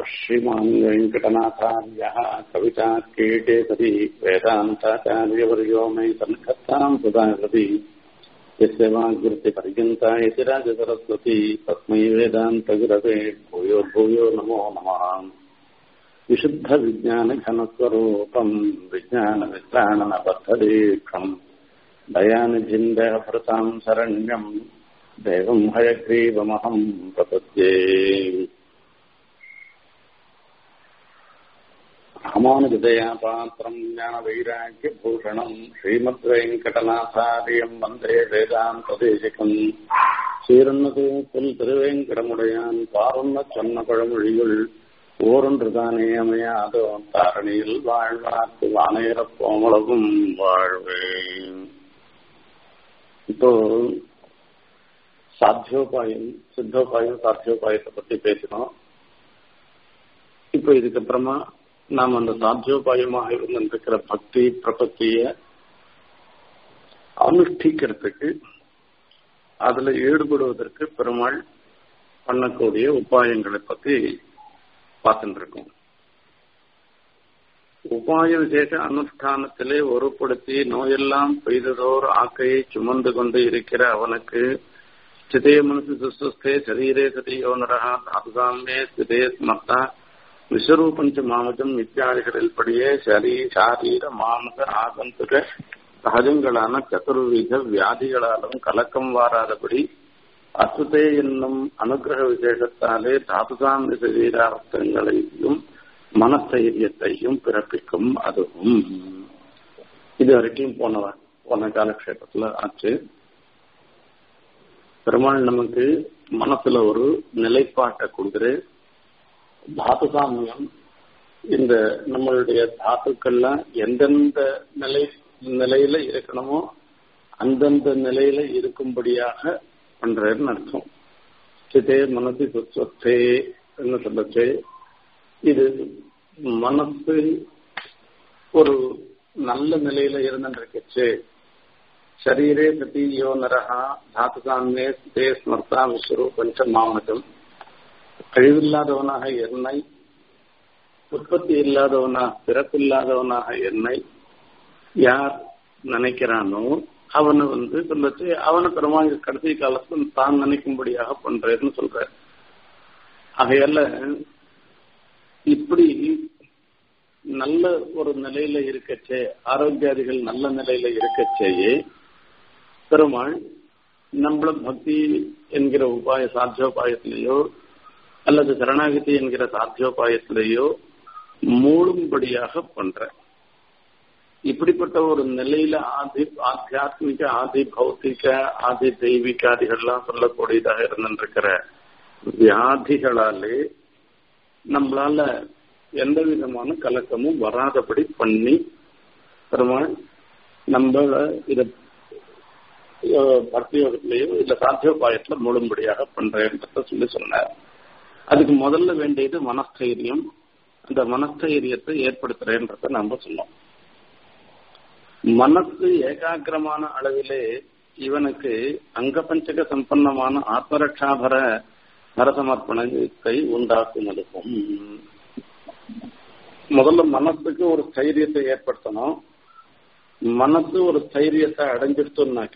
श्रीमान् वेङ्कटनाथार्यः कविताकेटेसति वेदान्ताचार्यवर्यो मे सन्निधत्ताम् सुधाकृति यस्य वाग्वृत्तिपर्यन्ता इति राजसरस्वती तस्मै वेदान्तगुरवे भूयो भूयो नमो नमः विशुद्धविज्ञानघनस्वरूपम् विज्ञानवित्राणनबद्धदीक्षम् दयानिधिम् देहभृताम् शरण्यम् देवम् हयग्रीवमहम् प्रपद्ये रामानुजदयापात्रम् ज्ञानवैराग्यभूषणम् श्रीमद्वेङ्कटनाथार्यम् वन्दे வேதாந்ததேசிகம் சீரன்னது புல் திருவேங்கடமுடையான் பாருண்ண சொன்ன பழமொழிகள் ஓரொன்றுதானே அமையாதோ தாரணியில் வாழ்வார்க்கு வானேற கோமளவும் வாழ்வேன் இப்போ சாத்தியோபாயம் சித்தோபாயம் சாத்தியோபாயத்தை பத்தி பேசினோம் இப்போ இதுக்கப்புறமா நாம் அந்த சாத்தியோபாயமாக இருந்திருக்கிற பக்தி பிரபத்திய அனுஷ்டிக்கிறதுக்கு அதுல ஈடுபடுவதற்கு பெருமாள் பண்ணக்கூடிய உபாயங்களை பத்தி பார்த்துட்டு இருக்கோம் உபாய விசேஷ அனுஷ்டானத்திலே ஒருப்படுத்தி நோயெல்லாம் பெய்ததோர் ஆக்கையை சுமந்து கொண்டு இருக்கிற அவனுக்கு ஸ்திதே மனசு சுஸ்தே சரீரே சதியோ நரகா தாதுகாமே ஸ்திதே ஸ்மர்த்தா விஸ்வரூபஞ்ச மாமஜம் இத்தியாதிகளில் படியே சரி சாரீர மாமக ஆகந்துக சகஜங்களான சதுர்வித வியாதிகளாலும் கலக்கம் வாராதபடி அசுதே என்னும் அனுகிரக விசேஷத்தாலே தாதுகாந்த சரீரார்த்தங்களையும் மனஸ்தைரியத்தையும் பிறப்பிக்கும் அதுவும் இது வரைக்கும் போனவன் போன காலக்ஷேபத்துல ஆச்சு பெருமாள் நமக்கு மனசுல ஒரு நிலைப்பாட்டை கொடுக்குற தாத்துசாமியம் இந்த நம்மளுடைய தாத்துக்கள்லாம் எந்தெந்த நிலை நிலையில இருக்கணுமோ அந்தந்த நிலையில இருக்கும்படியாக பண்றேன்னு அர்த்தம் சிதே மனசு சுஸ்வத்தே சொல்லச்சு இது மனசு ஒரு நல்ல நிலையில இருந்துருக்குச்சு சரீரே பிரதி யோ நரகா தாத்துகாமே ஸ்தே ஸ்மர்த்தா விஸ்வரூபஞ்ச மாமஜம் கழிவில்லாதவனாக என்னை உற்பத்தி இல்லாதவனாக பிறப்பில்லாதவனாக என்னை யார் நினைக்கிறானோ அவனை வந்து சொல்லச்சு அவனை பெருமாள் கடைசி காலத்துல தான் நினைக்கும்படியாக பண்றேன்னு சொல்ற ஆகையால இப்படி நல்ல ஒரு நிலையில இருக்கச்சே ஆரோக்கியாதிகள் நல்ல நிலையில இருக்கச்சேயே பெருமாள் நம்மள பக்தி என்கிற உபாய சாத்தியோபாயத்திலேயோ அல்லது சரணாகதி என்கிற சாத்தியோபாயத்திலேயோ மூழும்படியாக பண்ற இப்படிப்பட்ட ஒரு நிலையில ஆதி ஆத்தியாத்மிக ஆதி பௌத்திக ஆதி தெய்வீகாதிகள்லாம் சொல்லக்கூடியதாக இருந்திருக்கிற வியாதிகளாலே நம்மளால எந்த விதமான கலக்கமும் வராதபடி பண்ணி பெருமாள் நம்ம இத பக்தி யோகத்திலேயோ இல்ல சாத்தியோபாயத்துல மூடும்படியாக பண்றேன்றத சொல்லி சொன்னார் அதுக்கு முதல்ல வேண்டியது மனஸ்தைரியம் அந்த மனஸ்தைரியத்தை ஏற்படுத்துறேன்றத நம்ம சொன்னோம் மனசு ஏகாகிரமான அளவிலே இவனுக்கு அங்கபஞ்சக சம்பன்னமான ஆத்மரட்சாபர நரசமர்ப்பணத்தை உண்டாக்குமதுக்கும் முதல்ல மனசுக்கு ஒரு தைரியத்தை ஏற்படுத்தணும் மனசு ஒரு தைரியத்தை அடைஞ்சிருத்தோம்னாக்க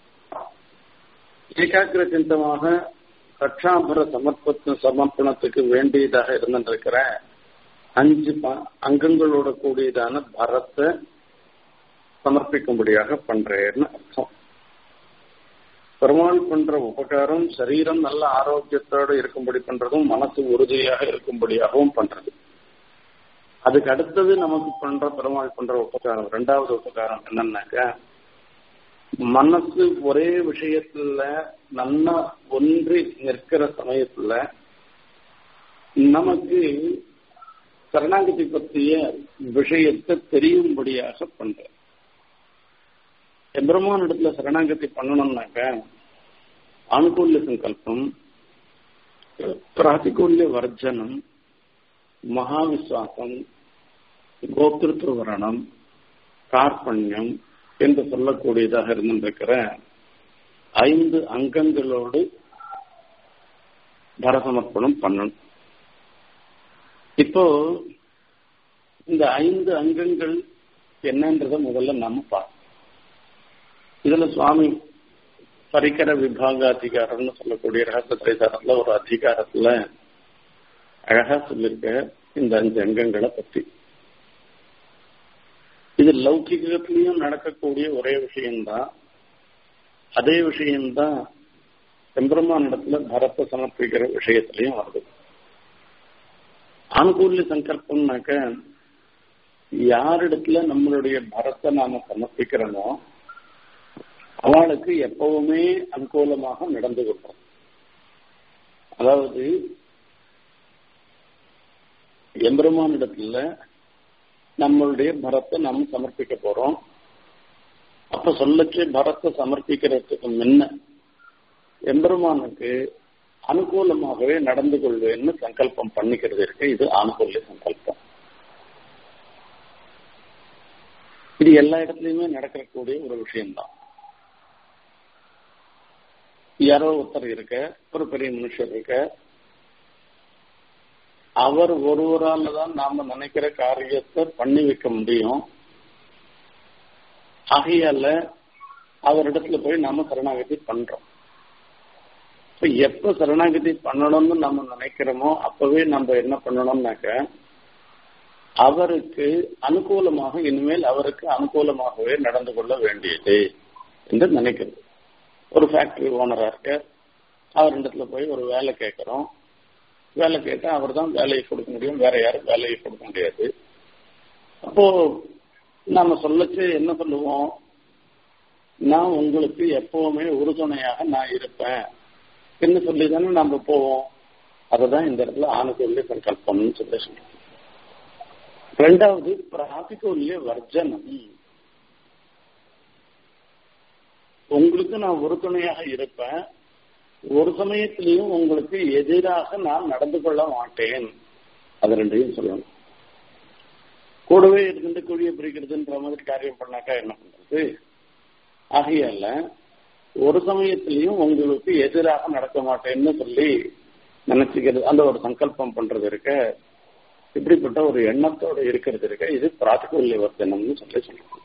ஏகாகிர சிந்தமாக ரட்சாபர சமர்ப்ப சமர்ப்பணத்துக்கு வேண்டியதாக இருந்திருக்கிற அஞ்சு அங்கங்களோட கூடியதான பரத்தை சமர்ப்பிக்கும்படியாக பண்றேன்னு அர்த்தம் பெருமாள் பண்ற உபகாரம் சரீரம் நல்ல ஆரோக்கியத்தோடு இருக்கும்படி பண்றதும் மனசு உறுதியாக இருக்கும்படியாகவும் பண்றது அதுக்கு அடுத்தது நமக்கு பண்ற பெருமாள் பண்ற உபகாரம் ரெண்டாவது உபகாரம் என்னன்னாக்க மனசு ஒரே விஷயத்துல நல்லா ஒன்றி நிற்கிற சமயத்துல நமக்கு சரணாகதி பற்றிய விஷயத்தை தெரியும்படியாக பண்ற எம்பிரமான் இடத்துல சரணாகதி பண்ணணும்னாக்க ஆணுகூல்ய சங்கல்பம் பிராதிகூல்ய வர்ஜனம் மகாவிஸ்வாசம் கோத்திருத்துவ வரணம் கார்பண்யம் என்று சொல்லக்கூடியதாக இருந்திருக்கிற ஐந்து அங்கங்களோடு பரசமர்ப்பணம் பண்ணணும் இப்போ இந்த ஐந்து அங்கங்கள் என்னன்றத முதல்ல நம்ம பார்க்கணும் இதுல சுவாமி பரிக்கர விபாக அதிகாரம்னு சொல்லக்கூடிய ரகசிய சாரத்துல ஒரு அதிகாரத்துல அழகா சொல்லிருக்க இந்த அஞ்சு அங்கங்களை பத்தி இது லௌகிகத்திலையும் நடக்கக்கூடிய ஒரே விஷயம்தான் அதே விஷயம்தான் செம்பெருமான் இடத்துல பரத்தை சமர்ப்பிக்கிற விஷயத்திலையும் வருது ஆணுகூல்ய சங்கல்பம்னாக்க யாரிடத்துல நம்மளுடைய பரத்தை நாம சமர்ப்பிக்கிறோமோ அவளுக்கு எப்பவுமே அனுகூலமாக நடந்து கொள்றோம் அதாவது எம்பெருமான் இடத்துல நம்மளுடைய பரத்தை நம்ம சமர்ப்பிக்க போறோம் அப்ப சொல்லச்சு பரத்தை சமர்ப்பிக்கிறதுக்கு முன்ன எம்பெருமானுக்கு அனுகூலமாகவே நடந்து கொள்வேன்னு சங்கல்பம் பண்ணிக்கிறது இருக்கு இது ஆணுகூல்ய சங்கல்பம் இது எல்லா இடத்துலயுமே நடக்கக்கூடிய ஒரு விஷயம்தான் யாரோ ஒருத்தர் இருக்க ஒரு பெரிய மனுஷர் இருக்க அவர் ஒருவரால தான் நாம நினைக்கிற காரியத்தை பண்ணி வைக்க முடியும் ஆகையால அவரிடத்துல போய் நாம சரணாகதி பண்றோம் இப்ப எப்ப சரணாகதி பண்ணணும்னு நம்ம நினைக்கிறோமோ அப்பவே நம்ம என்ன பண்ணணும்னாக்க அவருக்கு அனுகூலமாக இனிமேல் அவருக்கு அனுகூலமாகவே நடந்து கொள்ள வேண்டியது என்று நினைக்கிறது ஒரு ஃபேக்டரி ஓனரா இருக்க அவர் இடத்துல போய் ஒரு வேலை கேட்கிறோம் வேலை கேட்டா அவர் தான் வேலையை கொடுக்க முடியும் வேற யாரும் வேலையை கொடுக்க முடியாது அப்போ நாம சொல்லச்சு என்ன சொல்லுவோம் நான் உங்களுக்கு எப்பவுமே உறுதுணையாக நான் இருப்பேன் என்ன சொல்லி தானே நம்ம போவோம் அததான் இந்த இடத்துல ஆணுகூல்ய சங்கல்பம்னு சொல்லி சொல்றோம் ரெண்டாவது பிராபிகூல்ய வர்ஜனம் உங்களுக்கு நான் உறுதுணையாக இருப்பேன் ஒரு சமயத்திலையும் உங்களுக்கு எதிராக நான் நடந்து கொள்ள மாட்டேன் அது ரெண்டையும் சொல்லணும் கூடவே இருந்து குழியை பிரிக்கிறதுன்ற மாதிரி காரியம் பண்ணாக்கா என்ன பண்றது ஆகையால ஒரு சமயத்திலையும் உங்களுக்கு எதிராக நடக்க மாட்டேன்னு சொல்லி நினைச்சுக்கிறது அந்த ஒரு சங்கல்பம் பண்றது இருக்க இப்படிப்பட்ட ஒரு எண்ணத்தோட இருக்கிறது இருக்க இது பிராத்திகூல்ய வர்த்தனம்னு சொல்லி சொல்றோம்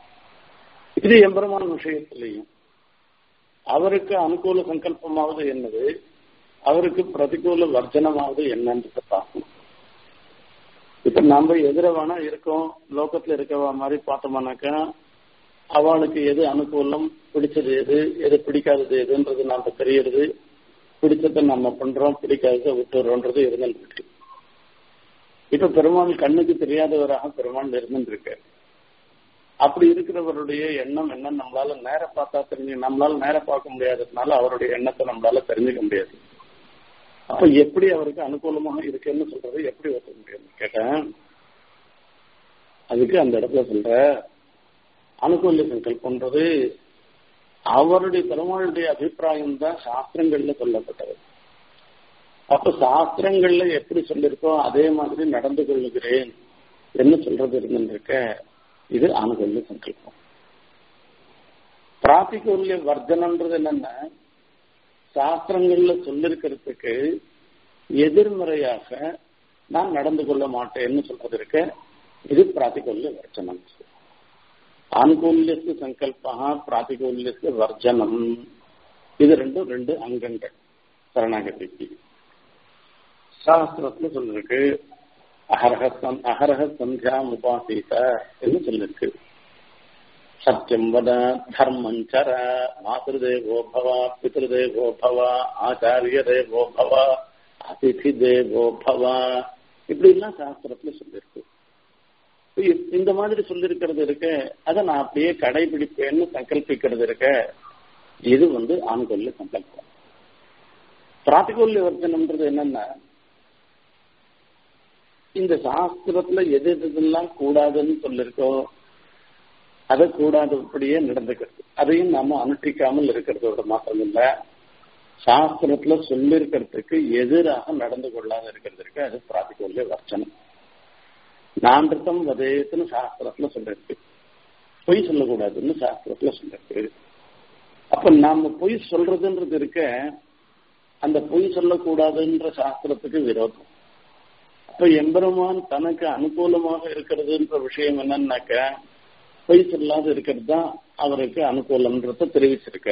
இது எம்பெருமான விஷயத்திலையும் அவருக்கு அனுகூல சங்கல்பமாவது என்னது அவருக்கு பிரதிகூல வர்ஜனமாவது என்னன்றத பார்க்கணும் இப்ப நம்ம எதிர வேணா இருக்கோம் லோகத்துல இருக்கவா மாதிரி பார்த்தோம்னாக்கா அவளுக்கு எது அனுகூலம் பிடிச்சது எது எது பிடிக்காதது எதுன்றது நம்ம தெரியறது பிடிச்சதை நம்ம பண்றோம் பிடிக்காததை விட்டுறோன்றது இருந்துட்டு இப்ப பெருமாள் கண்ணுக்கு தெரியாதவராக பெருமாள் இருந்துருக்கு அப்படி இருக்கிறவருடைய எண்ணம் என்ன நம்மளால நேர பார்த்தா தெரிஞ்சு நம்மளால நேர பார்க்க முடியாததுனால அவருடைய எண்ணத்தை நம்மளால தெரிஞ்சுக்க முடியாது அப்ப எப்படி அவருக்கு அனுகூலமாக இருக்குன்னு சொல்றது எப்படி ஒத்துக்க முடியும் கேட்டேன் அதுக்கு அந்த இடத்துல சொல்ற அனுகூல்ய சங்கல்பன்றது அவருடைய பெருமாளுடைய அபிப்பிராயம் தான் சாஸ்திரங்கள்ல சொல்லப்பட்டது அப்ப சாஸ்திரங்கள்ல எப்படி சொல்லிருக்கோ அதே மாதிரி நடந்து கொள்ளுகிறேன் என்ன சொல்றது இருந்துருக்க இது அனுகூல்ய சங்கல்பம் பிராத்திகூல்ய வர்த்தனன்றது என்னன்னா சாஸ்திரங்கள்ல சொல்லிருக்கிறதுக்கு எதிர்மறையாக நான் நடந்து கொள்ள மாட்டேன்னு சொல்றது இருக்க இது பிராத்திகூல்ய வர்ஜனம் ஆனுகூல்யத்து சங்கல்பா பிராத்திகூல்யத்து வர்ஜனம் இது ரெண்டும் ரெண்டு அங்கங்கள் சரணாகதிக்கு சாஸ்திரத்துல சொல்லிருக்கு அகரக அகரக சந்தியா உபாசீத என்று சொல்லிருக்கு சத்தியம் வத தர்மம் சர மாதேவோ பவ பிதேவோ பவ ஆச்சாரிய தேவோ பவ அதிதி தேவோ பவ இப்படி எல்லாம் சாஸ்திரத்துல சொல்லிருக்கு இந்த மாதிரி சொல்லிருக்கிறது இருக்க அதை நான் அப்படியே கடைபிடிப்பேன்னு சங்கல்பிக்கிறது இருக்க இது வந்து ஆண்கொல்ல சங்கல்பம் பிராத்திகொல்ய வர்த்தனம்ன்றது என்னன்னா இந்த சாஸ்திரத்துல எது எதெல்லாம் கூடாதுன்னு சொல்லிருக்கோ அதை கூடாதபடியே நடந்துக்கிறது அதையும் நாம அனுஷ்டிக்காமல் இருக்கிறதோட மாத்திரம் இல்ல சாஸ்திரத்துல சொல்லிருக்கிறதுக்கு எதிராக நடந்து கொள்ளாத இருக்கிறதுக்கு அது பிராத்திகொல்ய வர்ச்சனம் நான்கிருத்தம் வதேத்துன்னு சாஸ்திரத்துல சொல்லிருக்கு பொய் சொல்லக்கூடாதுன்னு சாஸ்திரத்துல சொல்லிருக்கு அப்ப நாம பொய் சொல்றதுன்றது இருக்க அந்த பொய் சொல்லக்கூடாதுன்ற சாஸ்திரத்துக்கு விரோதம் இப்ப எம்பெருமான் தனக்கு அனுகூலமாக இருக்கிறதுன்ற விஷயம் என்னன்னாக்க பொய் சொல்லாது இருக்கிறது தான் அவருக்கு அனுகூலம்ன்றத தெரிவிச்சிருக்க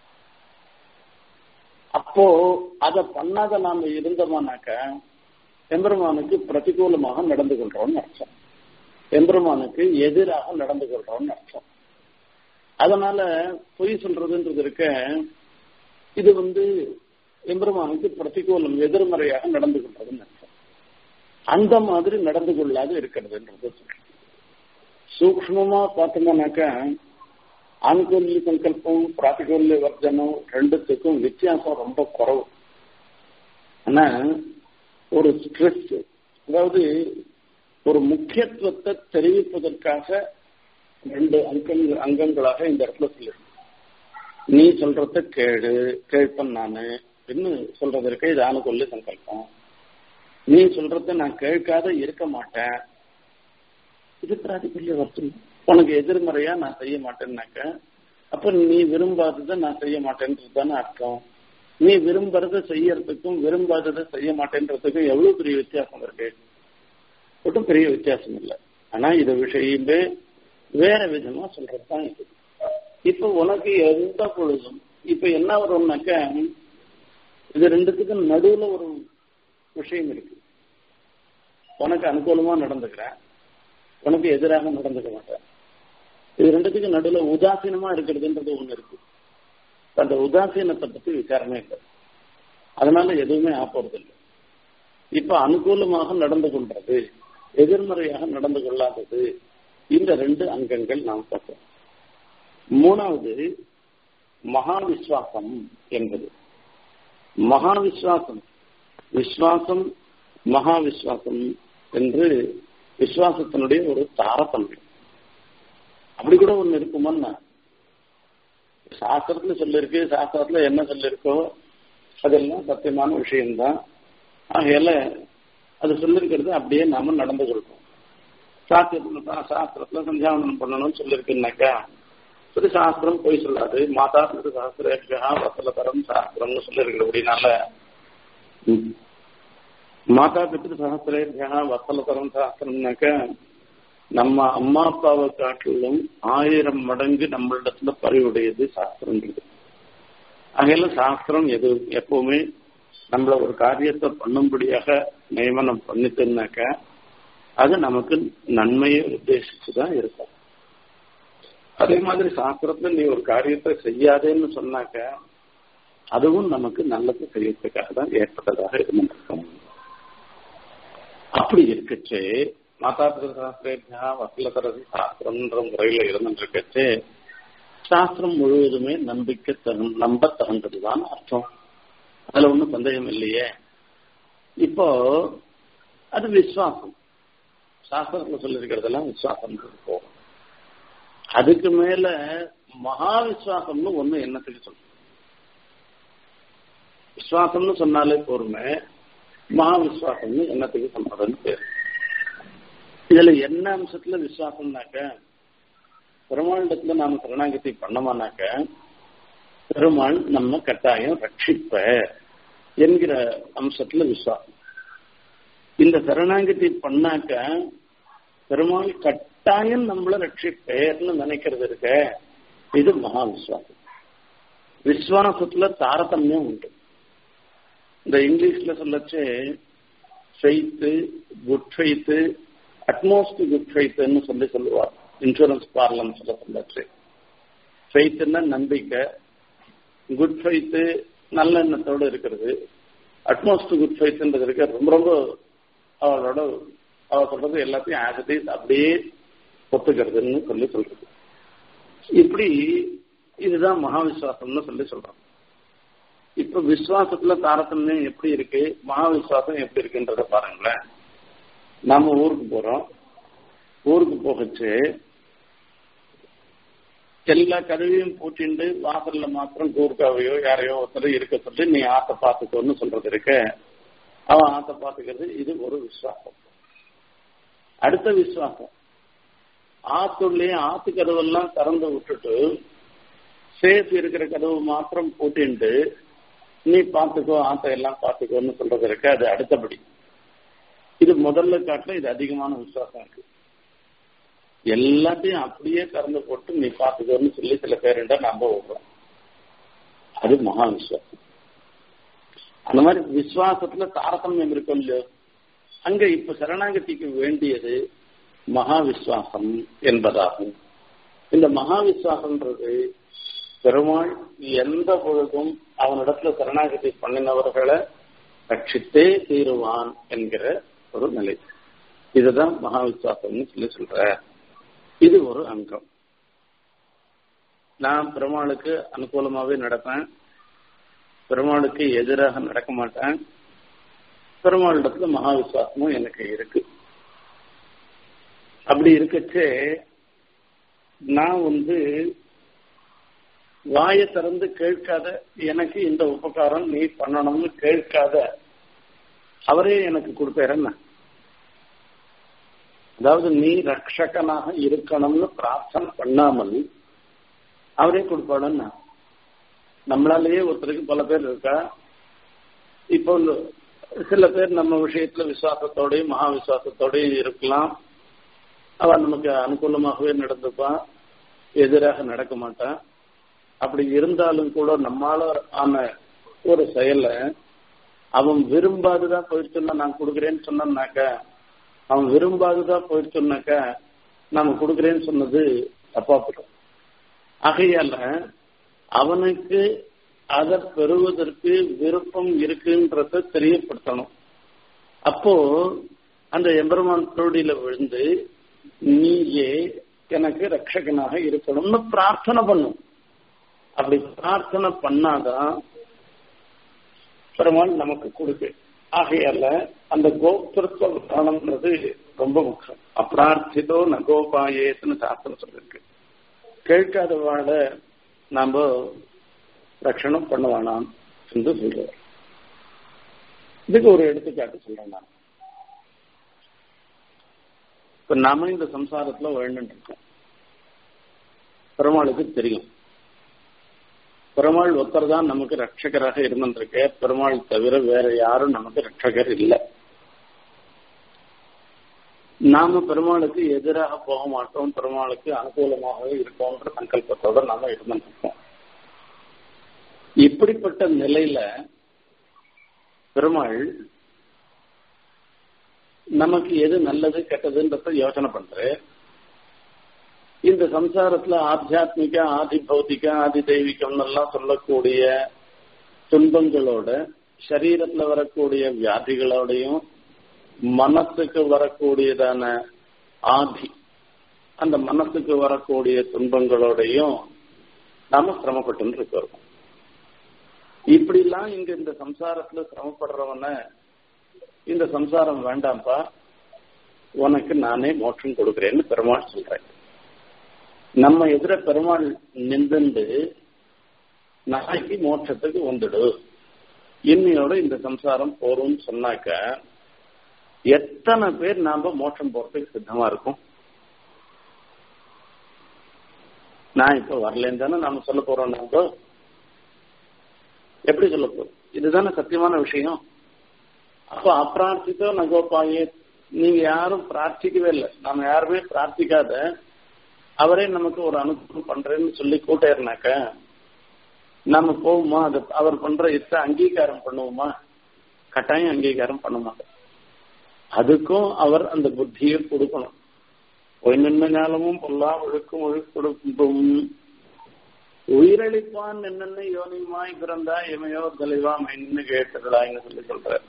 அப்போ அதை பண்ணாத நாம இருந்தோம்னாக்க எம்பெருமானுக்கு பிரதிகூலமாக நடந்து கொள்றோம்னு அர்த்தம் எம்பெருமானுக்கு எதிராக நடந்து கொள்றோம்னு அர்த்தம் அதனால பொய் சொல்றதுன்றது இருக்க இது வந்து எம்பெருமானுக்கு பிரதிகூலம் எதிர்மறையாக நடந்து கொள்றதுன்னு அர்த்தம் அந்த மாதிரி நடந்து கொள்ளாது இருக்கிறதுன்றது சொல்றேன் சூக்மமா பார்த்தோம்னாக்க ஆணுகூல்ய சங்கல்பம் பிராத்திகூல்ய வர்ஜனம் ரெண்டுத்துக்கும் வித்தியாசம் ரொம்ப குறவு ஆனா ஒரு ஸ்ட்ரெஸ் அதாவது ஒரு முக்கியத்துவத்தை தெரிவிப்பதற்காக ரெண்டு அங்கங்கள் அங்கங்களாக இந்த இடத்துல சொல்லிருக்கு நீ சொல்றத கேளு கேட்பேன் நானு அப்படின்னு சொல்றது இருக்கு இது ஆணுகொல்லு சங்கல்பம் நீ சொல்றத நான் கேட்காத இருக்க மாட்டேன் இது பிராதிபல்ய வர்த்தம் உனக்கு எதிர்மறையா நான் செய்ய மாட்டேன்னாக்க அப்ப நீ விரும்பாததை நான் செய்ய மாட்டேன்றது தானே அர்த்தம் நீ விரும்புறத செய்யறதுக்கும் விரும்பாததை செய்ய மாட்டேன்றதுக்கும் எவ்வளவு பெரிய வித்தியாசம் இருக்கு ஒன்றும் பெரிய வித்தியாசம் இல்லை ஆனா இது விஷயமே வேற விதமா சொல்றதுதான் இது இப்ப உனக்கு எந்த பொழுதும் இப்ப என்ன வரும்னாக்க இது ரெண்டுத்துக்கும் நடுவுல ஒரு விஷயம் இருக்கு உனக்கு அனுகூலமா நடந்துக்கிறேன் உனக்கு எதிராக நடந்துக்க மாட்டேன் இது ரெண்டுத்துக்கும் நடுவுல உதாசீனமா இருக்கிறதுன்றது ஒண்ணு இருக்கு அந்த உதாசீனத்தை பத்தி விசாரமே இல்லை அதனால எதுவுமே ஆப்போறது இல்லை இப்ப அனுகூலமாக நடந்து கொள்றது எதிர்மறையாக நடந்து கொள்ளாதது இந்த ரெண்டு அங்கங்கள் நாம் பார்த்தோம் மூணாவது மகா விஸ்வாசம் என்பது மகா விஸ்வாசம் விஸ்வாசம் மகா விஸ்வாசம் என்று விசுவாசத்தினுடைய ஒரு தாரதமியம் அப்படி கூட ஒண்ணு இருக்குமன்னா சாஸ்திரத்துல சொல்லிருக்கு சாஸ்திரத்துல என்ன சொல்லிருக்கோ அதெல்லாம் சத்தியமான விஷயம்தான் ஆகையால அது சொல்லிருக்கிறது அப்படியே நாம நடந்து கொள்றோம் சாஸ்திரத்துல சாஸ்திரத்துல சந்தியாவனம் பண்ணணும்னு சொல்லிருக்குன்னாக்கா சரி சாஸ்திரம் போய் சொல்லாது மாதா பிது சாஸ்திரேபியா வசலதரம் சாஸ்திரம்னு சொல்லிருக்கு அப்படின்னால மாதா பித்திரு சகசிரேபியா வசலதரம் சாஸ்திரம்னாக்க நம்ம அம்மா அப்பாவை காட்டிலும் ஆயிரம் மடங்கு நம்மளிடத்துல பறிவுடையது சாஸ்திரம்ன்றது ஆகையில சாஸ்திரம் எது எப்பவுமே நம்மள ஒரு காரியத்தை பண்ணும்படியாக நியமனம் பண்ணிட்டுனாக்க அது நமக்கு நன்மையை உத்தேசிச்சுதான் இருக்கும் அதே மாதிரி சாஸ்திரத்துல நீ ஒரு காரியத்தை செய்யாதேன்னு சொன்னாக்க அதுவும் நமக்கு நல்லது செய்யறதுக்காக தான் ஏற்பட்டதாக இருந்திருக்கும் அப்படி இருக்குச்சு மாதா பிதா சாஸ்திரேபியா வசலதரசி சாஸ்திரம்ன்ற முறையில இருந்துருக்கச்சு சாஸ்திரம் முழுவதுமே நம்பிக்கை தகும் நம்ப தகுந்ததுதான் அர்த்தம் அதுல ஒன்றும் சந்தேகம் இல்லையே இப்போ அது விசுவாசம் சாஸ்திரத்துல சொல்லியிருக்கிறதெல்லாம் விசுவாசம் இருக்கும் அதுக்கு மேல மகா விசுவாசம்னு ஒண்ணு என்னத்துக்கு சொல்லும் விசுவாசம்னு சொன்னாலே போருமே மகா விசுவாசம்னு என்னத்துக்கு சொல்றதுன்னு பேரு இதுல என்ன அம்சத்துல விசுவாசம்னாக்க பெருமாளிடத்துல நாம சரணாகதி பண்ணோமானாக்க பெருமாள் நம்ம கட்டாயம் ரட்சிப்ப என்கிற அம்சத்துல விசுவாசம் இந்த சரணாகதி பண்ணாக்க பெருமாள் கட்டாயம் நம்மள ரட்சிப்பேர்னு நினைக்கிறது இருக்க இது மகா விசுவாசம் விசுவாசத்துல தாரதமியம் உண்டு இந்த இங்கிலீஷ்ல சொல்லச்சு faith good faith utmost good ஃபெய்த்துன்னு சொல்லி சொல்லுவார் இன்சூரன்ஸ் பார்லம் சொல்ல சொல்லச்சு ஃபெய்த்துன்னா நம்பிக்கை குட் ஃபெய்த்து நல்ல எண்ணத்தோடு இருக்கிறது அட்மோஸ்ட் குட் ஃபெய்த்துன்றது இருக்க ரொம்ப ரொம்ப அவளோட அவ சொல்றது எல்லாத்தையும் ஆஸ் இட் அப்படியே ஒத்துக்கிறதுன்னு சொல்லி சொல்றது இப்படி இதுதான் மகா விசுவாசம்னு சொல்லி சொல்றோம் இப்ப விசுவாசத்துல தாரதமியம் எப்படி இருக்கு மகா விசுவாசம் எப்படி இருக்குன்றத பாருங்களேன் நாம ஊருக்கு போறோம் ஊருக்கு போகச்சு எல்லா கதவையும் பூட்டிண்டு வாசல்ல மாத்திரம் கூர்க்காவையோ யாரையோ ஒருத்தர் இருக்க சொல்லி நீ ஆத்த பாத்துக்கோன்னு சொல்றது இருக்க அவன் ஆத்த பாத்துக்கிறது இது ஒரு விசுவாசம் அடுத்த விசுவாசம் ஆத்துள்ளே ஆத்து கதவெல்லாம் திறந்து விட்டுட்டு சேஃப் இருக்கிற கதவு மாத்திரம் பூட்டிண்டு நீ பாத்துக்கோ ஆத்த எல்லாம் பாத்துக்கோன்னு சொல்றது இருக்க அது அடுத்தபடி இது முதல்ல காட்டுல இது அதிகமான விசுவாசம் இருக்கு எல்லாத்தையும் அப்படியே கறந்து போட்டு நீ பார்த்துக்கோன்னு சொல்லி சில பேருண்டா நம்ப விடுறோம் அது மகா விசுவாசம் அந்த மாதிரி விசுவாசத்துல தாரதமியம் இருக்கும் இல்லையோ அங்க இப்ப சரணாகதிக்கு வேண்டியது மகா விசுவாசம் என்பதாகும் இந்த மகா விசுவாசம்ன்றது பெருமாள் எந்த பொழுதும் அவனிடத்துல சரணாகதி பண்ணினவர்களை ரட்சித்தே தீருவான் என்கிற ஒரு நிலை இதுதான் மகா விசுவாசம்னு சொல்லி சொல்ற இது ஒரு அங்கம் நான் பெருமாளுக்கு அனுகூலமாவே நடப்பேன் பெருமாளுக்கு எதிராக நடக்க மாட்டேன் பெருமாளிடத்துல மகா விசுவாசமும் எனக்கு இருக்கு அப்படி இருக்கச்சே நான் வந்து வாயை திறந்து கேட்காத எனக்கு இந்த உபகாரம் நீ பண்ணணும்னு கேட்காத அவரே எனக்கு கொடுப்பாருன்னா அதாவது நீ ரட்சகனாக இருக்கணும்னு பிரார்த்தனை பண்ணாமல் அவரே கொடுப்பாடுன்னா நம்மளாலேயே ஒருத்தருக்கு பல பேர் இருக்கா இப்போ சில பேர் நம்ம விஷயத்துல விசுவாசத்தோடையும் மகா விசுவாசத்தோடையும் இருக்கலாம் அவன் நமக்கு அனுகூலமாகவே நடந்துப்பான் எதிராக நடக்க மாட்டான் அப்படி இருந்தாலும் கூட நம்மால ஆன ஒரு செயலை அவன் விரும்பாதுதான் போயிடுச்சுன்னா நான் கொடுக்குறேன்னு சொன்னாக்க அவன் விரும்பாதுதான் போயிடுச்சுனாக்க நாம கொடுக்குறேன்னு சொன்னது தப்பா போடும் ஆகையால அவனுக்கு அதை பெறுவதற்கு விருப்பம் இருக்குன்றத தெரியப்படுத்தணும் அப்போ அந்த எம்பெருமான் தோடியில விழுந்து நீயே எனக்கு ரட்சகனாக இருக்கணும்னு பிரார்த்தனை பண்ணும் அப்படி பிரார்த்தனை பண்ணாதான் பெருமாள் நமக்கு கொடுக்கு ஆகையால அந்த கோப்திருத்துவ காரணம்ன்றது ரொம்ப முக்கியம் அப்பிரார்த்திதோ நகோபாயேன்னு சாஸ்திரம் சொல்லிருக்கு கேட்காத வாழ நாம ரட்சணம் பண்ண வேணாம் என்று சொல்றார் இதுக்கு ஒரு எடுத்துக்காட்டு சொல்றேன் நான் இப்ப நாம இந்த சம்சாரத்துல வாழ்ந்துட்டு இருக்கோம் பெருமாளுக்கு தெரியும் பெருமாள் ஒருத்தர் தான் நமக்கு ரட்சகராக இருந்திருக்க பெருமாள் தவிர வேற யாரும் நமக்கு ரட்சகர் இல்லை நாம பெருமாளுக்கு எதிராக போக மாட்டோம் பெருமாளுக்கு அனுகூலமாகவே இருக்கோன்ற சங்கல்பத்தோட நாம இருந்திருக்கோம் இப்படிப்பட்ட நிலையில பெருமாள் நமக்கு எது நல்லது கெட்டதுன்றத யோசனை பண்ற இந்த சம்சாரத்துல ஆத்தியாத்மிக ஆதி பௌத்திக ஆதி தெய்வீகம் எல்லாம் சொல்லக்கூடிய துன்பங்களோட சரீரத்துல வரக்கூடிய வியாதிகளோடையும் மனசுக்கு வரக்கூடியதான ஆதி அந்த மனசுக்கு வரக்கூடிய துன்பங்களோடையும் நாம சிரமப்பட்டு இருக்கிறோம் இப்படிலாம் இங்க இந்த சம்சாரத்துல சிரமப்படுறவன இந்த சம்சாரம் வேண்டாம்ப்பா உனக்கு நானே மோட்சம் கொடுக்கிறேன்னு பெருமாள் சொல்றேன் நம்ம எதிர பெருமாள் நின்று நாளைக்கு மோட்சத்துக்கு வந்துடு இன்னையோட இந்த சம்சாரம் போறோம்னு சொன்னாக்க எத்தனை பேர் நாம மோட்சம் போறதுக்கு சித்தமா இருக்கும் நான் இப்ப வரலன்னு தானே நாம சொல்ல போறோம் நாம எப்படி சொல்ல போறோம் இதுதானே சத்தியமான விஷயம் அப்ப அப்பிரார்த்தித்தோ நகோப்பாயே நீங்க யாரும் பிரார்த்திக்கவே இல்லை நாம யாருமே பிரார்த்திக்காத அவரே நமக்கு ஒரு அனுகூலம் பண்றேன்னு சொல்லி கூட்டாருனாக்க நம்ம போவோமா அது அவர் பண்ற இத்த அங்கீகாரம் பண்ணுவோமா கட்டாயம் அங்கீகாரம் பண்ண மாட்டோம் அதுக்கும் அவர் அந்த புத்தியை கொடுக்கணும் பொய் நின்ன ஞானமும் பொல்லா ஒழுக்கும் ஒழுக்கொடுக்கும் உயிரளிப்பான் என்னென்ன யோனியுமாய் பிறந்தா இமையோ தெளிவா மைன்னு கேட்டதுலான்னு சொல்லி சொல்ற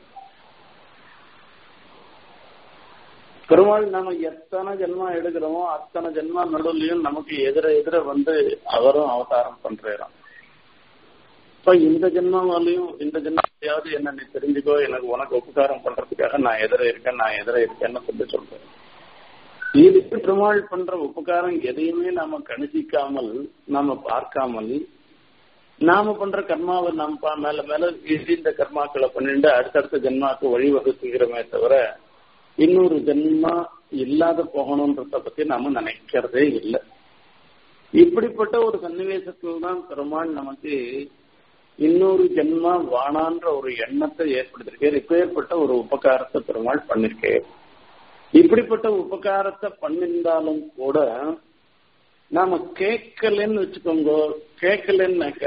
பெருமாள் நம்ம எத்தனை ஜென்மா எடுக்கிறோமோ அத்தனை ஜென்மா நடுவுலயும் நமக்கு எதிர எதிர வந்து அவரும் அவதாரம் பண்றாராம் இப்ப இந்த ஜென்மாவாலையும் இந்த ஜென்மாவையாவது என்ன நீ தெரிஞ்சுக்கோ எனக்கு உனக்கு உபகாரம் பண்றதுக்காக நான் எதிர இருக்கேன் நான் எதிர இருக்கேன்னு சொல்லி சொல்றேன் இதுக்கு பெருமாள் பண்ற உபகாரம் எதையுமே நாம கணிசிக்காமல் நாம பார்க்காமல் நாம பண்ற கர்மாவை நம்ம மேல மேல இந்த கர்மாக்களை பண்ணிட்டு அடுத்தடுத்த ஜென்மாக்கு வழிவகுத்துக்கிறோமே தவிர இன்னொரு ஜென்மா இல்லாத போகணுன்றத பத்தி நாம நினைக்கிறதே இல்லை இப்படிப்பட்ட ஒரு சன்னிவேசத்தில் தான் பெருமாள் நமக்கு இன்னொரு ஜென்மா வானான்ற ஒரு எண்ணத்தை ஏற்படுத்திருக்கார் இப்பேற்பட்ட ஒரு உபகாரத்தை பெருமாள் பண்ணிருக்கேன் இப்படிப்பட்ட உபகாரத்தை பண்ணிருந்தாலும் கூட நாம கேட்கலன்னு வச்சுக்கோங்க கேட்கலன்னாக்க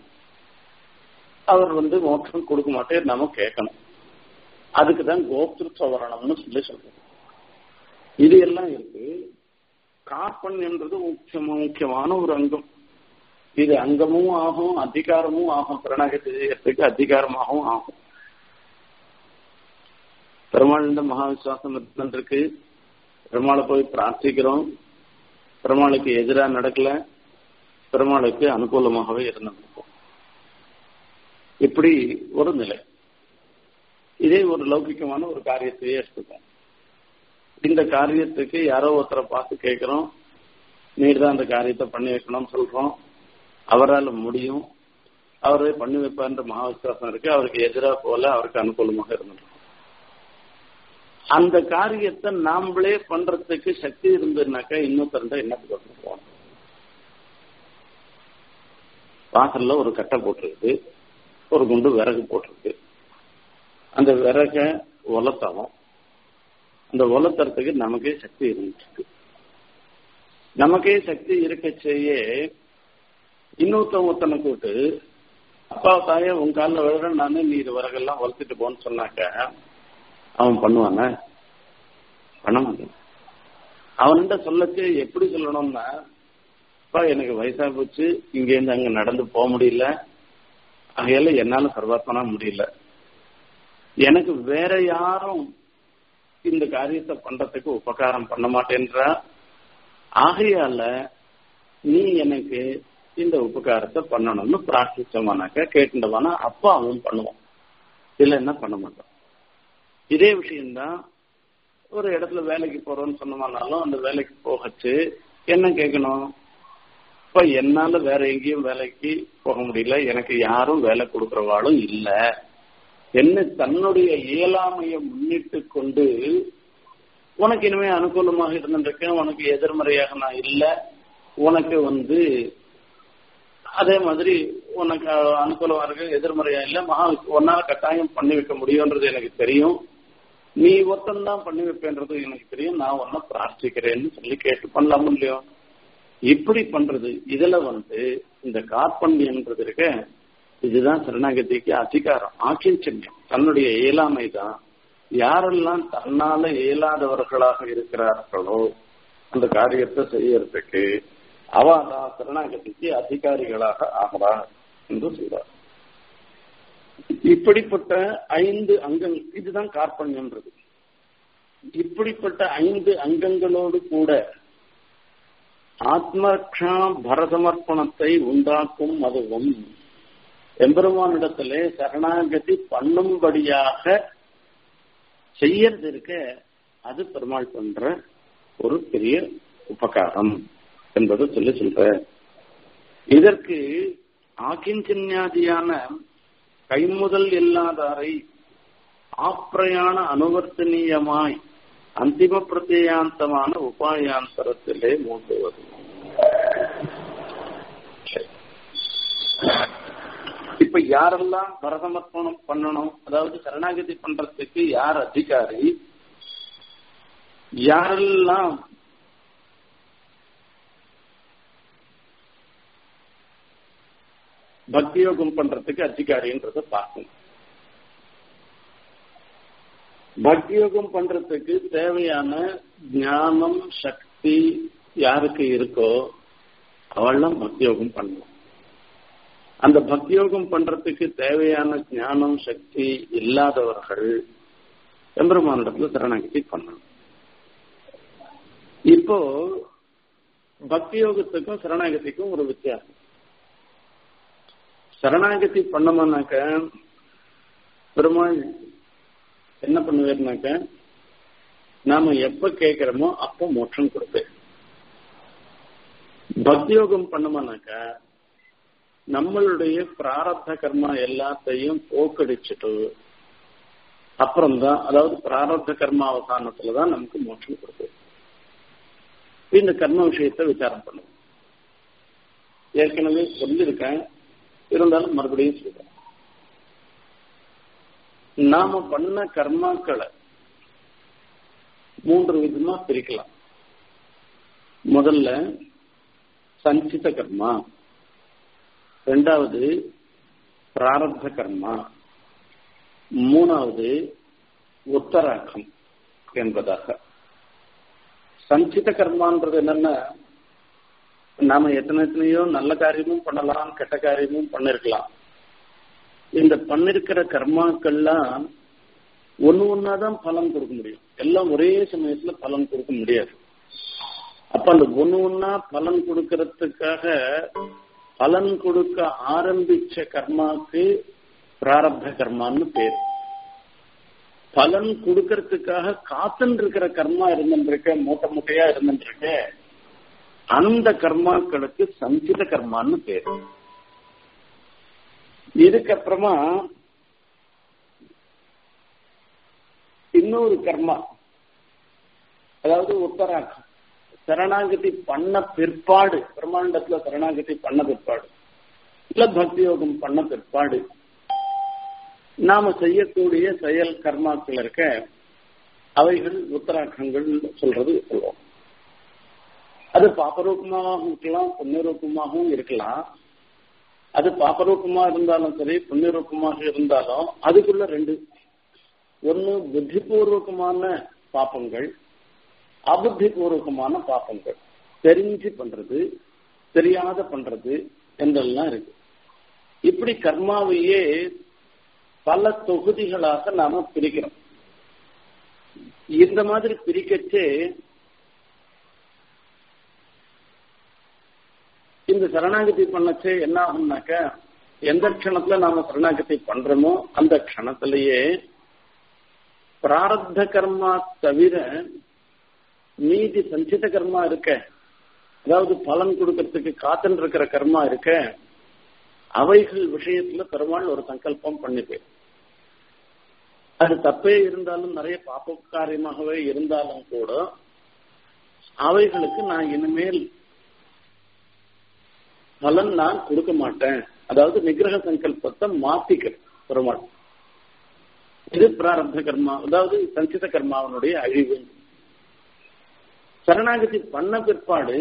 அவர் வந்து மோட்சம் கொடுக்க மாட்டேன் நாம கேட்கணும் அதுக்குதான் கோப்திரு சவரணம்னு சொல்லி சொல்றோம் இது எல்லாம் இருக்கு காப்பன் என்றது முக்கியமா முக்கியமான ஒரு அங்கம் இது அங்கமும் ஆகும் அதிகாரமும் ஆகும் பிரணாகத்துக்கு அதிகாரமாகவும் ஆகும் பெருமாள் இந்த மகா விசுவாசம் இருந்திருக்கு பெருமாளை போய் பிரார்த்திக்கிறோம் பெருமாளுக்கு எதிராக நடக்கல பெருமாளுக்கு அனுகூலமாகவே இருந்திருக்கும் இப்படி ஒரு நிலை இதே ஒரு லௌகிக்கமான ஒரு காரியத்தையே எடுத்துக்கோம் இந்த காரியத்துக்கு யாரோ ஒருத்தரை பார்த்து கேட்கிறோம் நீர் தான் அந்த காரியத்தை பண்ணி வைக்கணும்னு சொல்றோம் அவரால் முடியும் அவரே பண்ணி வைப்பார்ன்ற மகா விசுவாசம் இருக்கு அவருக்கு எதிராக போல அவருக்கு அனுகூலமாக இருந்திருக்கும் அந்த காரியத்தை நாமளே பண்றதுக்கு சக்தி இருந்ததுனாக்கா இன்னொருத்தருந்த என்னத்துக்கு வந்துருப்போம் வாசல்ல ஒரு கட்டை போட்டிருக்கு ஒரு குண்டு விறகு போட்டிருக்கு அந்த விறக உலத்தவும் அந்த உலத்துறதுக்கு நமக்கே சக்தி இருந்துருக்கு நமக்கே சக்தி இருக்க செய்ய இன்னொருத்தன் ஒருத்தனை கூட்டு அப்பா தாயே உன் காலில் விழுறேன் நானே நீ இது விறகெல்லாம் வளர்த்துட்டு போன்னு சொன்னாக்க அவன் பண்ணுவான பண்ண மாட்டான் அவன்கிட்ட சொல்லச்சு எப்படி சொல்லணும்னா அப்பா எனக்கு வயசா போச்சு இங்கேருந்து அங்க நடந்து போக முடியல ஆகையால என்னால சர்வாத்மனா முடியல எனக்கு வேற யாரும் இந்த காரியத்தை பண்றதுக்கு உபகாரம் பண்ண மாட்டேன்றா ஆகையால நீ எனக்கு இந்த உபகாரத்தை பண்ணணும்னு பிரார்த்திச்சோமானாக்க கேட்டுட்டவானா அப்பா அவன் பண்ணுவான் இல்லைன்னா பண்ண மாட்டான் இதே விஷயம்தான் ஒரு இடத்துல வேலைக்கு போறோம்னு சொன்னோம்னாலும் அந்த வேலைக்கு போகச்சு என்ன கேட்கணும் இப்ப என்னால வேற எங்கேயும் வேலைக்கு போக முடியல எனக்கு யாரும் வேலை கொடுக்கறவாளும் இல்ல என்ன தன்னுடைய இயலாமையை முன்னிட்டு கொண்டு உனக்கு இனிமே அனுகூலமாக இருந்திருக்கேன் உனக்கு எதிர்மறையாக நான் இல்ல உனக்கு வந்து அதே மாதிரி உனக்கு அனுகூலமா இருக்கு எதிர்மறையா இல்ல மகா உன்னால கட்டாயம் பண்ணி வைக்க முடியும்ன்றது எனக்கு தெரியும் நீ ஒருத்தன் தான் பண்ணி வைப்பேன்றது எனக்கு தெரியும் நான் ஒன்ன பிரார்த்திக்கிறேன்னு சொல்லி கேட்டு பண்ணலாம இல்லையோ இப்படி பண்றது இதுல வந்து இந்த கார்பண்யன்றது இருக்க இதுதான் சரணாகதிக்கு அதிகாரம் ஆக்கிஞ்சன்யம் தன்னுடைய இயலாமை தான் யாரெல்லாம் தன்னால இயலாதவர்களாக இருக்கிறார்களோ அந்த காரியத்தை செய்யறதுக்கு அவதான் சரணாகதிக்கு அதிகாரிகளாக ஆகிறார் என்று சொல்றார் இப்படிப்பட்ட ஐந்து அங்கங்கள் இதுதான் கார்பண்யன்றது இப்படிப்பட்ட ஐந்து அங்கங்களோடு கூட ஆத்மரக்ஷா பரசமர்ப்பணத்தை உண்டாக்கும் அதுவும் எம்பெருமானிடத்திலே சரணாகதி பண்ணும்படியாக செய்யறது இருக்க அது பெருமாள் பண்ற ஒரு பெரிய உபகாரம் என்பதை சொல்லி சொல்ற இதற்கு ஆக்கிஞ்சன்யாதியான கைமுதல் இல்லாதாரை ஆப்ரயாண அனுவர்த்தனீயமாய் அந்திம பிரத்யாந்தமான உபாயாந்தரத்திலே மூட்டுவது இப்ப யாரெல்லாம் பரதமர்ப்பணம் பண்ணணும் அதாவது சரணாகதி பண்றதுக்கு யார் அதிகாரி யாரெல்லாம் பக்தி யோகம் பண்றதுக்கு அதிகாரின்றத பார்க்கணும் பக்தி யோகம் பண்றதுக்கு தேவையான ஞானம் சக்தி யாருக்கு இருக்கோ அவள்லாம் பக்தி யோகம் பண்ணணும் அந்த பக்தி யோகம் பண்றதுக்கு தேவையான ஞானம் சக்தி இல்லாதவர்கள் எம்பெருமானிடத்துல சரணாகதி பண்ணணும் இப்போ பக்தி யோகத்துக்கும் சரணாகதிக்கும் ஒரு வித்தியாசம் சரணாகதி பண்ணோம்னாக்க பெருமாள் என்ன பண்ணுவார்னாக்க நாம எப்ப கேட்கிறோமோ அப்போ மோட்சம் கொடுப்பேன் பக்தியோகம் பண்ணோம்னாக்க நம்மளுடைய பிராரப்த கர்மா எல்லாத்தையும் போக்கடிச்சுட்டு அப்புறம்தான் அதாவது பிராரப்த கர்மா அவசானத்துலதான் நமக்கு மோட்சம் கொடுப்பேன் இந்த கர்ம விஷயத்தை விசாரம் பண்ணுவோம் ஏற்கனவே சொல்லியிருக்கேன் இருந்தாலும் மறுபடியும் சொல்றேன் நாம பண்ண கர்மாக்களை மூன்று விதமா பிரிக்கலாம் முதல்ல சஞ்சித கர்மா ரெண்டாவது பிராரப்த கர்மா மூணாவது உத்தராகம் என்பதாக சஞ்சித கர்மான்றது என்னன்னா நாம எத்தனை எத்தனையோ நல்ல காரியமும் பண்ணலாம் கெட்ட காரியமும் பண்ணிருக்கலாம் இந்த பண்ணிருக்கிற கர்மாக்கள்லாம் ஒன்னு ஒன்னாதான் பலன் கொடுக்க முடியும் எல்லாம் ஒரே சமயத்துல பலன் கொடுக்க முடியாது அப்ப அந்த ஒன்னு ஒன்னா பலன் கொடுக்கறதுக்காக பலன் கொடுக்க ஆரம்பிச்ச கர்மாக்கு பிராரப்த கர்மான்னு பேர் பலன் கொடுக்கறதுக்காக காத்துன்னு இருக்கிற கர்மா இருந்துருக்க மூட்டை மூட்டையா இருந்துருக்க அந்த கர்மாக்களுக்கு சஞ்சித கர்மான்னு பேர் இதுக்கப்புறமா இன்னொரு கர்மா அதாவது உத்தராகம் சரணாகதி பண்ண பிற்பாடு பிரம்மாண்டத்துல சரணாகதி பண்ண பிற்பாடு இல்ல பக்தி யோகம் பண்ண பிற்பாடு நாம செய்யக்கூடிய செயல் கர்மாக்கள் இருக்க அவைகள் உத்தராகங்கள் சொல்றது சொல்லுவோம் அது பாப்பரூபமாகவும் இருக்கலாம் புண்ணியரூபமாகவும் இருக்கலாம் அது பாப்பரூபமா இருந்தாலும் சரி புண்ணியரூபமாக இருந்தாலும் அதுக்குள்ள ரெண்டு ஒன்னு புத்திபூர்வகமான பாப்பங்கள் அபுத்திபூர்வகமான பாப்பங்கள் தெரிஞ்சு பண்றது தெரியாத பண்றது என்றெல்லாம் இருக்கு இப்படி கர்மாவையே பல தொகுதிகளாக நாம பிரிக்கிறோம் இந்த மாதிரி பிரிக்கச்சே இந்த சரணாகதி பண்ணச்சே என்ன ஆகும்னாக்க எந்த க்ஷணத்துல நாம சரணாகதி பண்றோமோ அந்த க்ஷணத்திலேயே பிராரப்த கர்மா தவிர மீதி சஞ்சித கர்மா இருக்க அதாவது பலன் கொடுக்கறதுக்கு காத்துன்னு இருக்கிற கர்மா இருக்க அவைகள் விஷயத்துல பெருமாள் ஒரு சங்கல்பம் பண்ணிப்பேன் அது தப்பே இருந்தாலும் நிறைய பாப்ப காரியமாகவே இருந்தாலும் கூட அவைகளுக்கு நான் இனிமேல் பலன் நான் கொடுக்க மாட்டேன் அதாவது நிகிரக சங்கல்பத்தை மாத்திக்கிறேன் பெருமாள் இது பிராரப்த கர்மா அதாவது சஞ்சித கர்மாவனுடைய அழிவு சரணாகதி பண்ண பிற்பாடு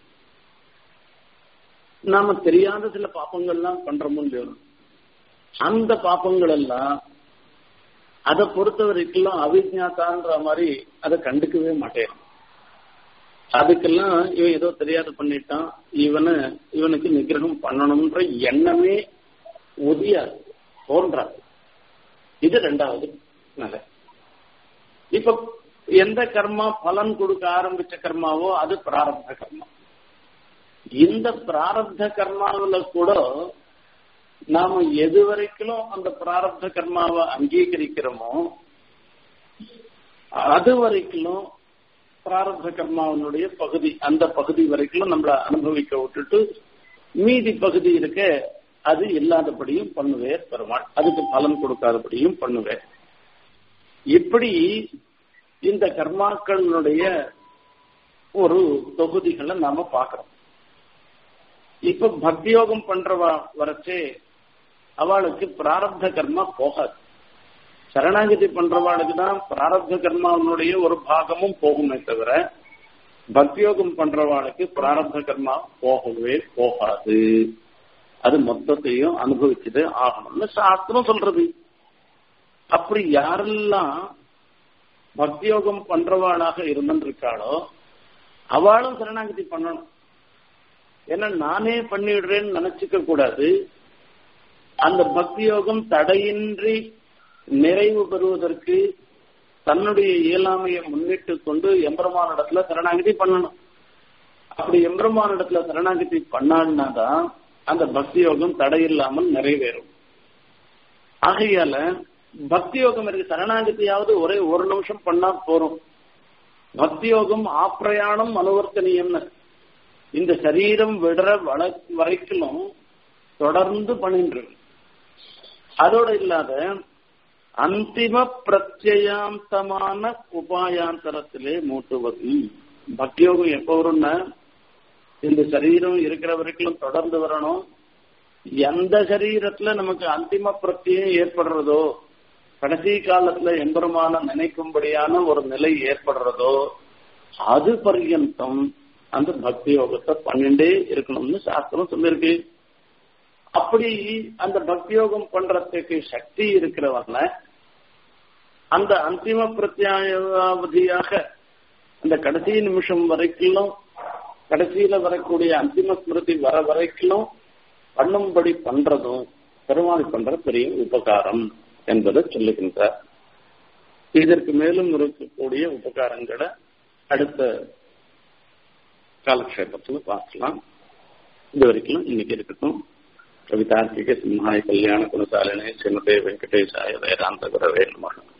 நாம தெரியாத சில பாப்பங்கள்லாம் பண்றோமோ இல்லையோ அந்த பாப்பங்கள் எல்லாம் அதை பொறுத்த வரைக்கும் அவிஜாத்தான்ற மாதிரி அதை கண்டுக்கவே மாட்டேன் அதுக்கெல்லாம் இவன் ஏதோ தெரியாத பண்ணிட்டான் இவனை இவனுக்கு நிகிரகம் பண்ணணும்ன்ற எண்ணமே உதியாது தோன்றாது இது ரெண்டாவது நிலை இப்ப எந்த கர்மா பலன் கொடுக்க ஆரம்பிச்ச கர்மாவோ அது பிராரப்த கர்மா இந்த பிராரப்த கர்மாவில கூட நாம எது வரைக்கும் அந்த பிராரப்த கர்மாவை அங்கீகரிக்கிறோமோ அது வரைக்கும் பிராரப்த கர்மாவனுடைய பகுதி அந்த பகுதி வரைக்கும் நம்மள அனுபவிக்க விட்டுட்டு மீதி பகுதி இருக்க அது இல்லாதபடியும் பண்ணுவேன் பெருமாள் அதுக்கு பலன் கொடுக்காதபடியும் பண்ணுவேன் இப்படி இந்த கர்மாக்களுடைய ஒரு தொகுதிகளை நாம பாக்குறோம் இப்ப பக்தியோகம் பண்றவா வரச்சே அவளுக்கு பிராரப்த கர்மா போகாது சரணாகதி பண்றவாளுக்கு தான் பிராரப்த கர்மாவனுடைய ஒரு பாகமும் போகுமே தவிர பக்தியோகம் பண்றவாளுக்கு பிராரப்த கர்மா போகவே போகாது அது மொத்தத்தையும் அனுபவிச்சுட்டு ஆகணும்னு சாஸ்திரம் சொல்றது அப்படி யாரெல்லாம் பக்தியோகம் பண்றவாளாக இருந்திருக்காளோ அவளும் சரணாகதி பண்ணணும் ஏன்னா நானே பண்ணிடுறேன்னு நினைச்சுக்க கூடாது அந்த பக்தி யோகம் தடையின்றி நிறைவு பெறுவதற்கு தன்னுடைய இயலாமையை முன்னிட்டு கொண்டு எம்பெருமான இடத்துல சரணாகதி பண்ணணும் அப்படி எம்பெருமான இடத்துல சரணாகதி பண்ணான்னாதான் அந்த பக்தி யோகம் தடையில்லாமல் நிறைவேறும் ஆகையால பக்தி யோகம் இருக்கு சரணாகதியாவது ஒரே ஒரு நிமிஷம் பண்ணா போறோம் பக்தி யோகம் ஆப்பிரயாணம் அனுவர்த்தனியம்னு இந்த சரீரம் விடுற வள வரைக்கும் தொடர்ந்து பண்ணின்று அதோட இல்லாத அந்திம பிரத்யயாந்தமான உபாயாந்தரத்திலே மூட்டுவது பக்தியோகம் எப்ப வரும்னா இந்த சரீரம் இருக்கிற வரைக்கும் தொடர்ந்து வரணும் எந்த சரீரத்துல நமக்கு அந்திம பிரத்தியம் ஏற்படுறதோ கடைசி காலத்துல எம்பெருமான நினைக்கும்படியான ஒரு நிலை ஏற்படுறதோ அது பர்யந்தம் அந்த பக்தி யோகத்தை பண்ணிட்டே இருக்கணும்னு சாஸ்திரம் சொல்லிருக்கு அப்படி அந்த பக்தி யோகம் பண்றதுக்கு சக்தி இருக்கிறவங்க அந்த அந்திம பிரத்யாவதியாக அந்த கடைசி நிமிஷம் வரைக்கும் கடைசியில வரக்கூடிய அந்திம ஸ்மிருதி வர வரைக்கும் பண்ணும்படி பண்றதும் பெருமாள் பண்ற பெரிய உபகாரம் என்பதை சொல்லுகின்றார் இதற்கு மேலும் இருக்கக்கூடிய உபகாரங்களை அடுத்த காலக்ஷேபத்தில் பார்க்கலாம் இது வரைக்கும் இன்னைக்கு இருக்கட்டும் கவிதார்த்திக சிம்ஹாய கல்யாண குணசாலினே ஸ்ரீமதே வெங்கடேசாய வேதாந்த குரவே நமகம்